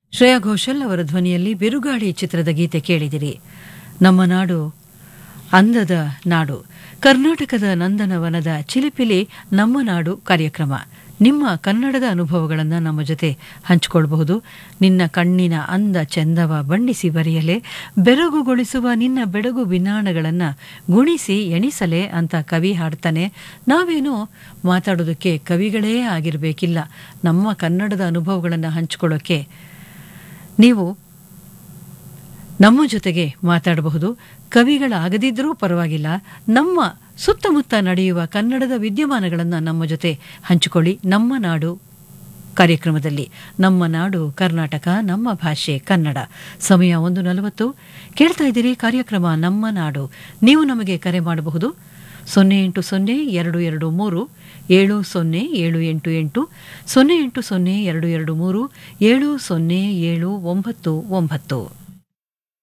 ಶ್ರೇಯಾ ಘೋಷಲ್ ಅವರ ಧ್ವನಿಯಲ್ಲಿ ಬಿರುಗಾಳಿ ಚಿತ್ರದ ಗೀತೆ ಕೇಳಿದಿರಿ ನಮ್ಮ ನಾಡು ಅಂದದ ನಾಡು ಕರ್ನಾಟಕದ ನಂದನವನದ ಚಿಲಿಪಿಲಿ ನಮ್ಮ ನಾಡು ಕಾರ್ಯಕ್ರಮ ನಿಮ್ಮ ಕನ್ನಡದ ಅನುಭವಗಳನ್ನು ನಮ್ಮ ಜೊತೆ ಹಂಚಿಕೊಳ್ಬಹುದು ನಿನ್ನ ಕಣ್ಣಿನ ಅಂದ ಚಂದವ ಬಣ್ಣಿಸಿ ಬರೆಯಲೆ ಬೆರಗುಗೊಳಿಸುವ ನಿನ್ನ ಬೆಡಗು ಬಿನ್ನಾಣಗಳನ್ನು ಗುಣಿಸಿ ಎಣಿಸಲೆ ಅಂತ ಕವಿ ಹಾಡ್ತಾನೆ ನಾವೇನು ಮಾತಾಡೋದಕ್ಕೆ ಕವಿಗಳೇ ಆಗಿರಬೇಕಿಲ್ಲ ನಮ್ಮ ಕನ್ನಡದ ಅನುಭವಗಳನ್ನು ಹಂಚಿಕೊಳ್ಳೋಕ್ಕೆ ನೀವು ನಮ್ಮ ಜೊತೆಗೆ ಮಾತಾಡಬಹುದು ಕವಿಗಳಾಗದಿದ್ದರೂ ಪರವಾಗಿಲ್ಲ ನಮ್ಮ ಸುತ್ತಮುತ್ತ ನಡೆಯುವ ಕನ್ನಡದ ವಿದ್ಯಮಾನಗಳನ್ನು ನಮ್ಮ ಜೊತೆ ಹಂಚಿಕೊಳ್ಳಿ ನಮ್ಮ ನಾಡು ಕಾರ್ಯಕ್ರಮದಲ್ಲಿ ನಮ್ಮ ನಾಡು ಕರ್ನಾಟಕ ನಮ್ಮ ಭಾಷೆ ಕನ್ನಡ ಸಮಯ ಒಂದು ನಲವತ್ತು ಕೇಳ್ತಾ ಇದ್ದೀರಿ ಕಾರ್ಯಕ್ರಮ ನಮ್ಮ ನಾಡು ನೀವು ನಮಗೆ ಕರೆ ಮಾಡಬಹುದು ಸೊನ್ನೆ ಎಂಟು ಸೊನ್ನೆ ಎರಡು ಎರಡು ಮೂರು ಏಳು ಸೊನ್ನೆ ಏಳು ಎಂಟು ಎಂಟು ಸೊನ್ನೆ ಎಂಟು ಸೊನ್ನೆ ಎರಡು ಎರಡು ಮೂರು ಏಳು ಸೊನ್ನೆ ಏಳು ಒಂಬತ್ತು ಒಂಬತ್ತು